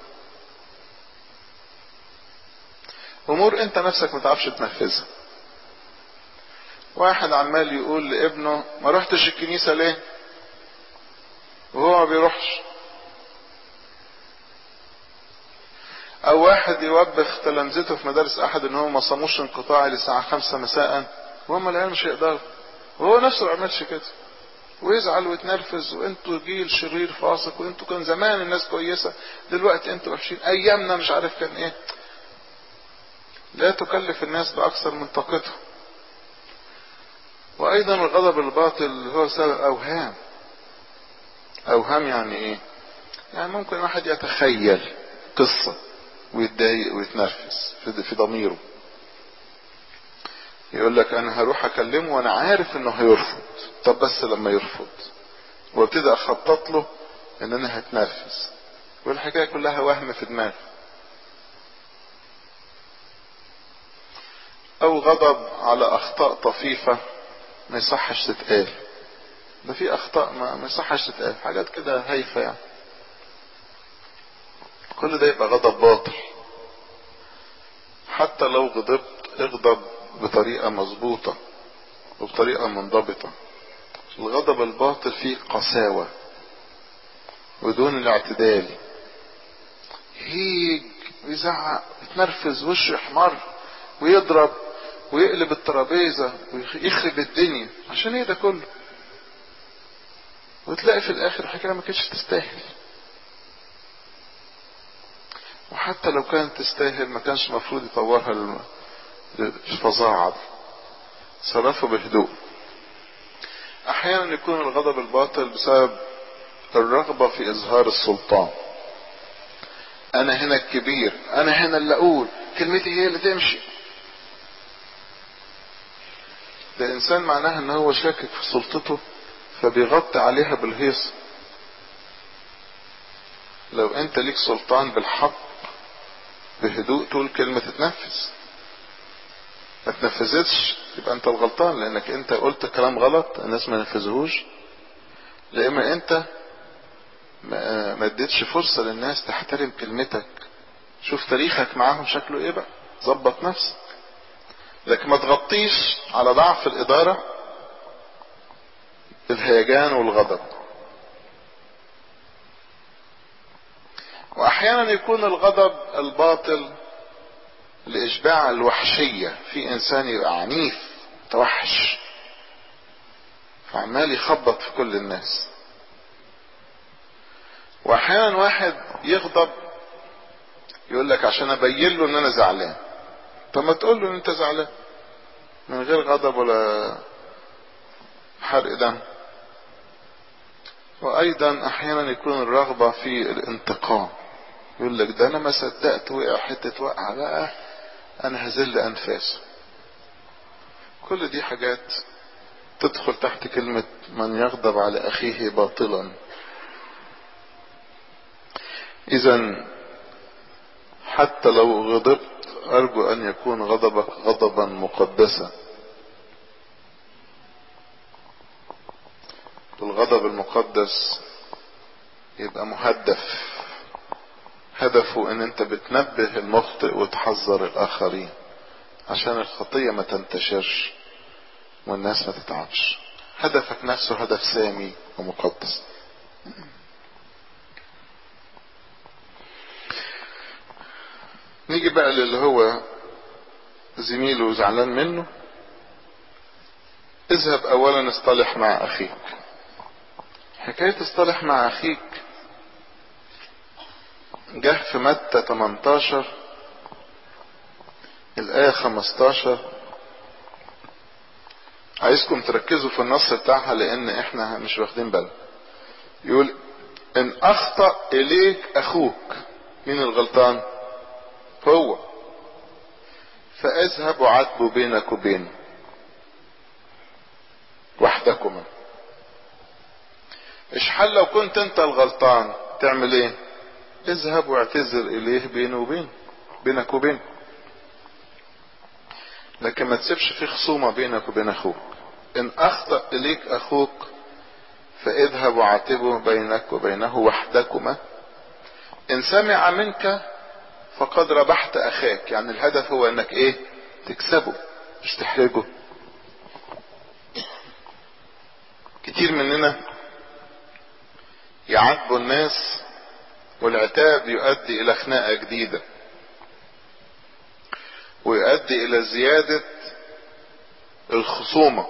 امور انت نفسك ما تعرفش تنفذها واحد عمال يقول لابنه ما رحتش الكنيسة ليه وهو ما بيروحش او واحد يوبخ تلامذته في مدارس احد ان هو ما صاموش انقطاعي للساعة خمسة مساء وهم العيال مش هيقدروا وهو نفسه ما عملش كده ويزعل ويتنرفز وانتوا جيل شرير فاسق وانتوا كان زمان الناس كويسة دلوقتي انتوا وحشين ايامنا مش عارف كان ايه لا تكلف الناس باكثر من طاقتهم وايضا الغضب الباطل هو سبب اوهام اوهام يعني ايه يعني ممكن واحد يتخيل قصة ويتضايق ويتنرفز في ضميره يقول لك انا هروح اكلمه وانا عارف انه هيرفض طب بس لما يرفض وابتدي اخطط له ان انا هتنرفز والحكايه كلها وهم في دماغه او غضب على اخطاء طفيفه ما يصحش تتقال ده في اخطاء ما, ما يصحش تتقال حاجات كده هايفه يعني كل ده يبقى غضب باطل حتى لو غضبت اغضب بطريقة مظبوطة وبطريقة منضبطة الغضب الباطل فيه قساوة ودون الاعتدال هيج ويزعق يتنرفز وشه يحمر ويضرب ويقلب الترابيزة ويخرب الدنيا عشان ايه ده كله وتلاقي في الاخر الحكاية ما كانتش تستاهل وحتى لو كانت تستاهل ما كانش المفروض يطورها للفظاعة صرفه بهدوء احيانا يكون الغضب الباطل بسبب الرغبة في اظهار السلطان انا هنا الكبير انا هنا اللي اقول كلمتي هي اللي تمشي ده انسان معناها ان هو شاكك في سلطته فبيغطي عليها بالهيص لو انت ليك سلطان بالحق بهدوء تقول كلمة تتنفذ ما تنفذتش يبقى انت الغلطان لانك انت قلت كلام غلط الناس ما نفذهوش لا اما انت ما اديتش فرصة للناس تحترم كلمتك شوف تاريخك معاهم شكله ايه بقى ظبط نفسك لكن ما تغطيش على ضعف الادارة الهيجان والغضب واحيانا يكون الغضب الباطل لاشباع الوحشية في انسان يبقى عنيف متوحش فعمال يخبط في كل الناس واحيانا واحد يغضب يقول لك عشان ابين له ان انا زعلان طب ما تقول له ان انت زعلان من غير غضب ولا حرق دم وايضا احيانا يكون الرغبة في الانتقام يقول لك ده انا ما صدقت وقع حتة وقعة بقى انا هزل انفاسه كل دي حاجات تدخل تحت كلمة من يغضب على اخيه باطلا اذا حتى لو غضبت ارجو ان يكون غضبك غضبا مقدسا الغضب المقدس يبقى مهدف هدفه ان انت بتنبه المخطئ وتحذر الاخرين عشان الخطية ما تنتشرش والناس ما تتعبش هدفك نفسه هدف سامي ومقدس نيجي بقى للي هو زميله زعلان منه اذهب اولا اصطلح مع اخيك حكاية اصطلح مع اخيك جه في متى 18 الآية 15 عايزكم تركزوا في النص بتاعها لأن احنا مش واخدين بالنا يقول إن أخطأ إليك أخوك مين الغلطان؟ هو فاذهب وعاتبوا بينك وبينه وحدكما اشحال لو كنت انت الغلطان تعمل ايه اذهب واعتذر اليه بينه وبينه بينك وبينه لكن ما تسيبش في خصومة بينك وبين اخوك ان اخطأ اليك اخوك فاذهب وعاتبه بينك وبينه وحدكما ان سمع منك فقد ربحت اخاك يعني الهدف هو انك ايه تكسبه مش تحرجه كتير مننا يعاتبوا الناس والعتاب يؤدي الى خناقة جديدة ويؤدي الى زيادة الخصومة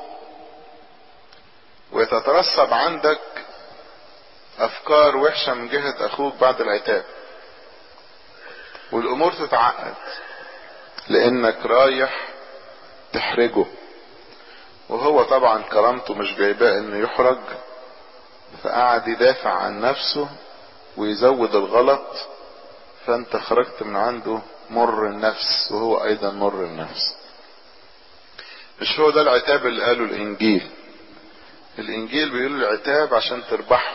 ويتترسب عندك افكار وحشة من جهة اخوك بعد العتاب والامور تتعقد لانك رايح تحرجه وهو طبعا كرامته مش جايباه انه يحرج فقعد يدافع عن نفسه ويزود الغلط فانت خرجت من عنده مر النفس وهو ايضا مر النفس مش هو ده العتاب اللي قاله الانجيل الانجيل بيقول العتاب عشان تربحه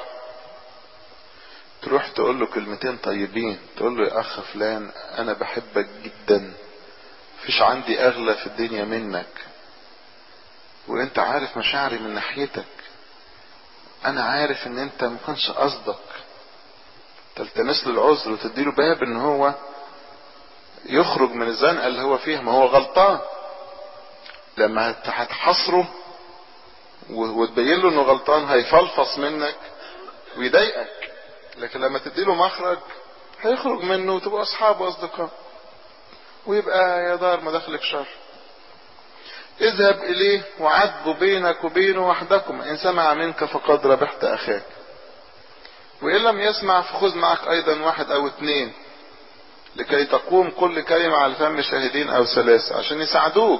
تروح تقول له كلمتين طيبين تقول له يا اخ فلان انا بحبك جدا مفيش عندي اغلى في الدنيا منك وانت عارف مشاعري من ناحيتك انا عارف ان انت ما كانش قصدك تلتمس له العذر وتديله باب ان هو يخرج من الزنقه اللي هو فيها ما هو غلطان لما هتحصره وتبين له انه غلطان هيفلفص منك ويضايقك لكن لما تديله مخرج هيخرج منه وتبقوا اصحاب واصدقاء ويبقى يا دار ما دخلك شر اذهب اليه وعدوا بينك وبينه وحدكم ان سمع منك فقد ربحت اخاك وان لم يسمع فخذ معك ايضا واحد او اثنين لكي تقوم كل كلمة على فم شاهدين او ثلاثة عشان يساعدوك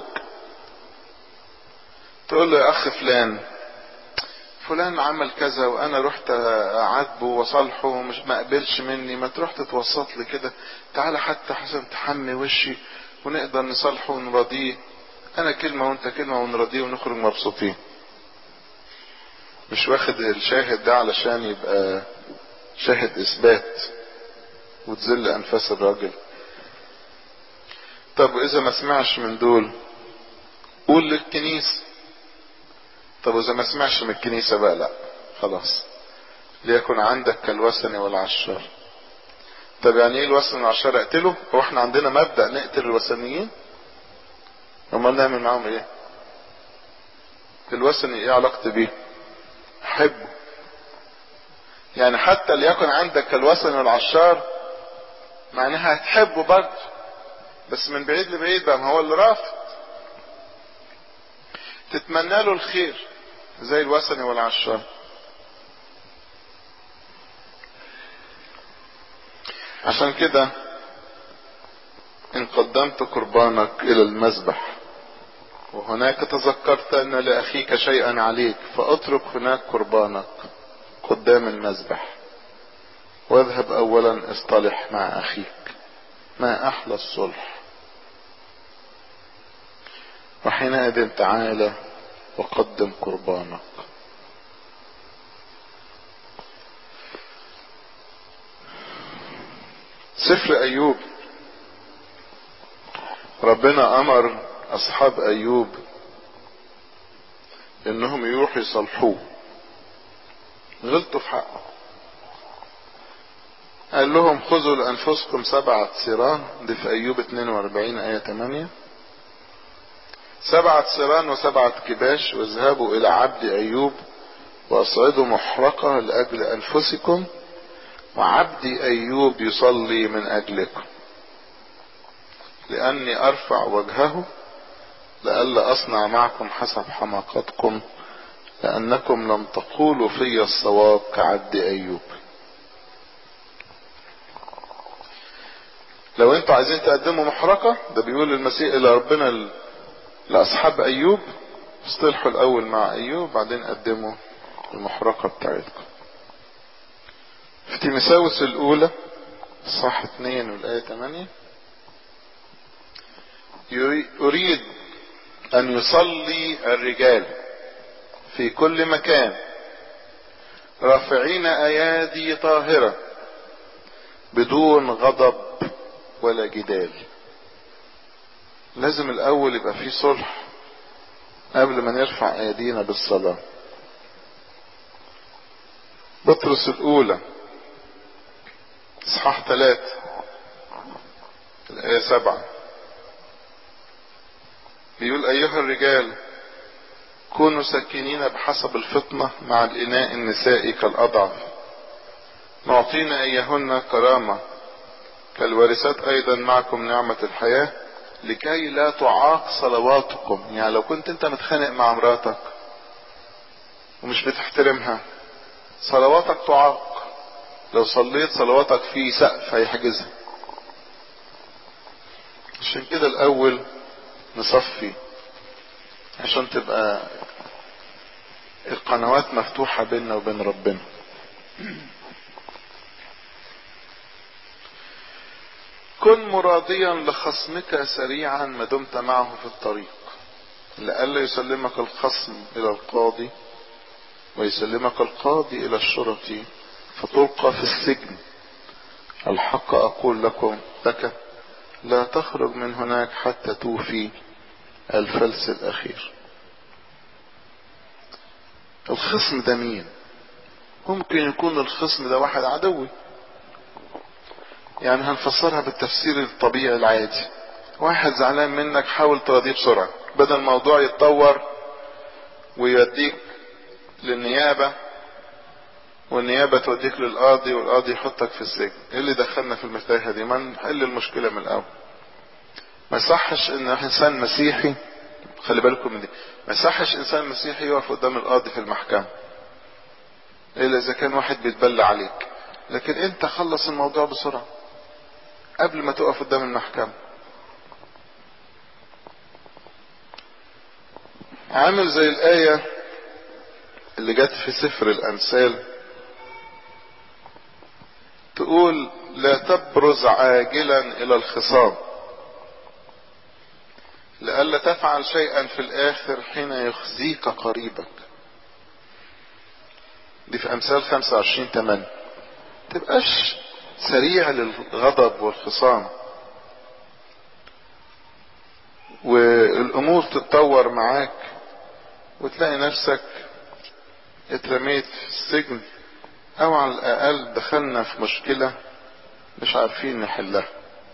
تقول له يا اخ فلان فلان عمل كذا وانا رحت اعاتبه وصالحه ومش ما قبلش مني ما تروح تتوسط لي كده تعالى حتى حسن تحمي وشي ونقدر نصالحه ونراضيه انا كلمة وانت كلمة ونراضيه ونخرج مبسوطين مش واخد الشاهد ده علشان يبقى شاهد اثبات وتذل انفاس الراجل طب واذا ما سمعش من دول قول للكنيسة طب واذا ما سمعش من الكنيسة بقى لا خلاص ليكن عندك كالوثن والعشار طب يعني ايه الوثن والعشار اقتله هو احنا عندنا مبدأ نقتل الوثنيين امال نعمل معاهم ايه الوثني ايه علاقتي بيه حبه يعني حتى ليكن عندك الوثن والعشار معناها هتحبه برضه بس من بعيد لبعيد بقى ما هو اللي رافض تتمنى له الخير زي الوثني والعشار عشان كده ان قدمت قربانك الى المذبح وهناك تذكرت ان لاخيك شيئا عليك فاترك هناك قربانك قدام المذبح واذهب اولا اصطلح مع اخيك ما احلى الصلح وحينئذ تعالى وقدم قربانك سفر ايوب ربنا امر اصحاب ايوب انهم يروحوا يصلحوه غلطوا في حقه قال لهم خذوا لانفسكم سبعة سيران دي في ايوب 42 ايه 8 سبعة سيران وسبعة كباش واذهبوا الى عبد ايوب واصعدوا محرقة لاجل انفسكم وعبدي ايوب يصلي من اجلكم لاني ارفع وجهه لئلا اصنع معكم حسب حماقتكم لانكم لم تقولوا في الصواب كعبد ايوب لو انتوا عايزين تقدموا محرقة ده بيقول المسيح الى ربنا لاصحاب ايوب اصطلحوا الاول مع ايوب بعدين قدموا المحرقة بتاعتكم في تيمساوس الاولى صح 2 والايه 8 يريد ان يصلي الرجال في كل مكان رافعين ايادي طاهرة بدون غضب ولا جدال لازم الاول يبقى في صلح قبل ما نرفع ايدينا بالصلاة بطرس الاولى اصحاح ثلاثة الايه سبعة بيقول ايها الرجال كونوا ساكنين بحسب الفطنة مع الاناء النسائي كالاضعف معطين ايهن كرامة كالوارثات ايضا معكم نعمة الحياة لكي لا تعاق صلواتكم يعني لو كنت انت متخانق مع مراتك ومش بتحترمها صلواتك تعاق لو صليت صلواتك في سقف هيحجزها عشان كده الاول نصفي عشان تبقى القنوات مفتوحة بيننا وبين ربنا كن مراضيا لخصمك سريعا ما دمت معه في الطريق لئلا يسلمك الخصم الى القاضي ويسلمك القاضي الى الشرطي فتلقى في السجن الحق اقول لكم لك لا تخرج من هناك حتى توفي الفلس الاخير الخصم ده مين ممكن يكون الخصم ده واحد عدوي يعني هنفسرها بالتفسير الطبيعي العادي واحد زعلان منك حاول تراضيه بسرعة بدل الموضوع يتطور ويوديك للنيابة والنيابة توديك للقاضي والقاضي يحطك في السجن ايه اللي دخلنا في المتاهة دي ما نحل المشكلة من الاول ما يصحش ان انسان مسيحي خلي بالكم من دي ما يصحش انسان مسيحي يقف قدام القاضي في المحكمة الا اذا كان واحد بيتبلى عليك لكن انت خلص الموضوع بسرعة قبل ما تقف قدام المحكمة عامل زي الآية اللي جت في سفر الأمثال تقول لا تبرز عاجلا إلى الخصام لئلا تفعل شيئا في الآخر حين يخزيك قريبك دي في أمثال 25 8 تبقاش سريع للغضب والخصام والامور تتطور معاك وتلاقي نفسك اترميت في السجن او على الاقل دخلنا في مشكلة مش عارفين نحلها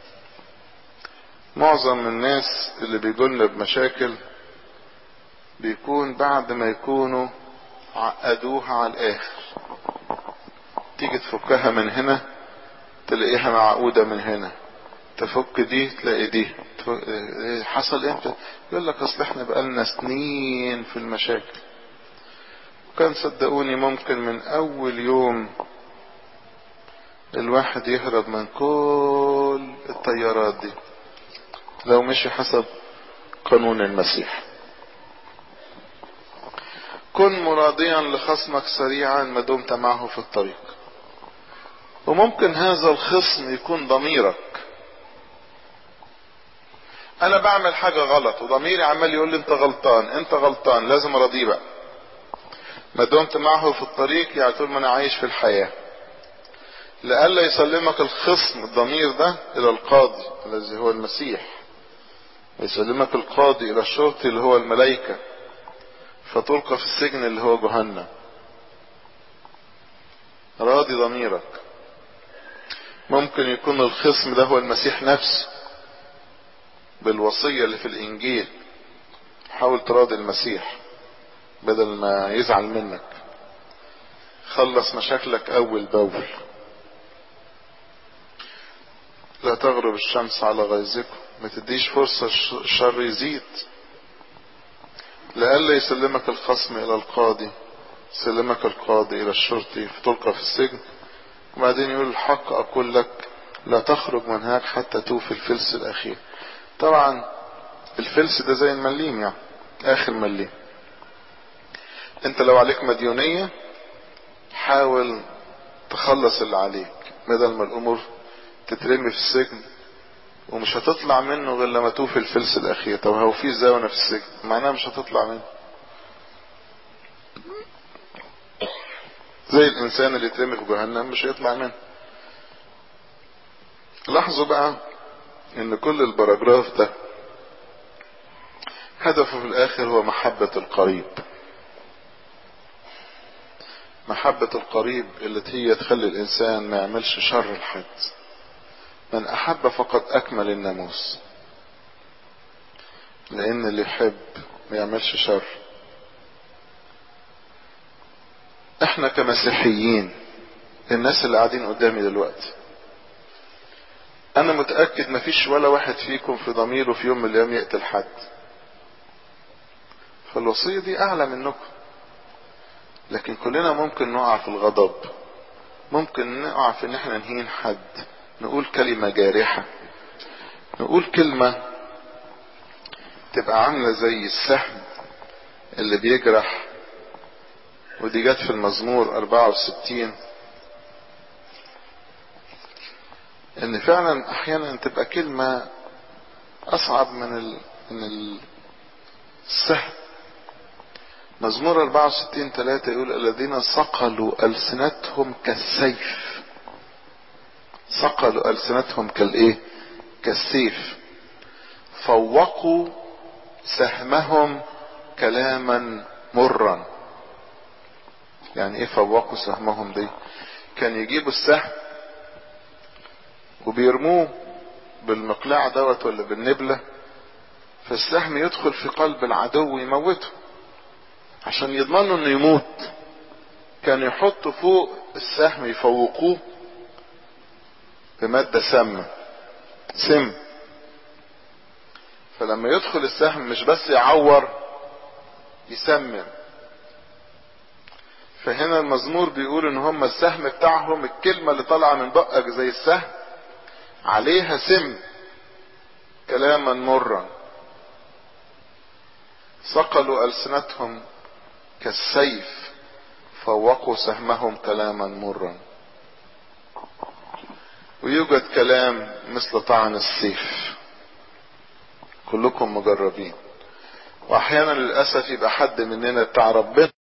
معظم الناس اللي بيجولنا بمشاكل بيكون بعد ما يكونوا عقدوها على الاخر تيجي تفكها من هنا تلاقيها معقودة من هنا تفك دي تلاقي دي حصل امتى يقول لك اصل احنا بقالنا سنين في المشاكل وكان صدقوني ممكن من اول يوم الواحد يهرب من كل الطيارات دي لو مشي حسب قانون المسيح كن مراضيا لخصمك سريعا ما دمت معه في الطريق وممكن هذا الخصم يكون ضميرك انا بعمل حاجة غلط وضميري عمال يقول لي انت غلطان انت غلطان لازم ارضيه بقى ما دمت معه في الطريق يعني طول ما انا عايش في الحياة لئلا يسلمك الخصم الضمير ده الى القاضي الذي هو المسيح يسلمك القاضي الى الشرطي اللي هو الملائكة فتلقى في السجن اللي هو جهنم راضي ضميرك ممكن يكون الخصم ده هو المسيح نفسه بالوصية اللي في الانجيل حاول تراضي المسيح بدل ما يزعل منك خلص مشاكلك اول باول لا تغرب الشمس على غيظكم ما تديش فرصة الشر يزيد لئلا يسلمك الخصم الى القاضي يسلمك القاضي الى الشرطي فتلقى في السجن وبعدين يقول الحق اقول لك لا تخرج من هناك حتى توفي الفلس الاخير طبعا الفلس ده زي المليم يعني اخر مليم انت لو عليك مديونية حاول تخلص اللي عليك بدل ما الامور تترمي في السجن ومش هتطلع منه غير لما توفي الفلس الاخير طب هو في ازاي وانا في السجن معناها مش هتطلع منه زي الانسان اللي يترمي في جهنم مش هيطلع منه لاحظوا بقى ان كل البراجراف ده هدفه في الاخر هو محبة القريب محبة القريب التي هي تخلي الانسان ما يعملش شر لحد من احب فقد اكمل الناموس لان اللي يحب ما يعملش شر احنا كمسيحيين الناس اللي قاعدين قدامي دلوقتي انا متأكد مفيش ولا واحد فيكم في ضميره في يوم من الايام يقتل حد فالوصية دي اعلى منكم لكن كلنا ممكن نقع في الغضب ممكن نقع في ان احنا نهين حد نقول كلمة جارحة نقول كلمة تبقى عاملة زي السهم اللي بيجرح ودي جت في المزمور 64 ان فعلا احيانا تبقى كلمة اصعب من ال... من السهم مزمور 64 3 يقول الذين صقلوا ألسنتهم كالسيف صقلوا ألسنتهم كالإيه كالسيف فوقوا سهمهم كلاما مرا يعني ايه فوقوا سهمهم دي كان يجيبوا السهم وبيرموه بالمقلاع دوت ولا بالنبلة فالسهم يدخل في قلب العدو ويموته عشان يضمنوا انه يموت كانوا يحطوا فوق السهم يفوقوه بمادة سامة سم فلما يدخل السهم مش بس يعور يسمم فهنا المزمور بيقول ان هم السهم بتاعهم الكلمة اللي طالعة من بقك زي السهم عليها سم كلاما مرا صقلوا ألسنتهم كالسيف فوقوا سهمهم كلاما مرا ويوجد كلام مثل طعن السيف كلكم مجربين واحيانا للاسف يبقى حد مننا بتاع ربنا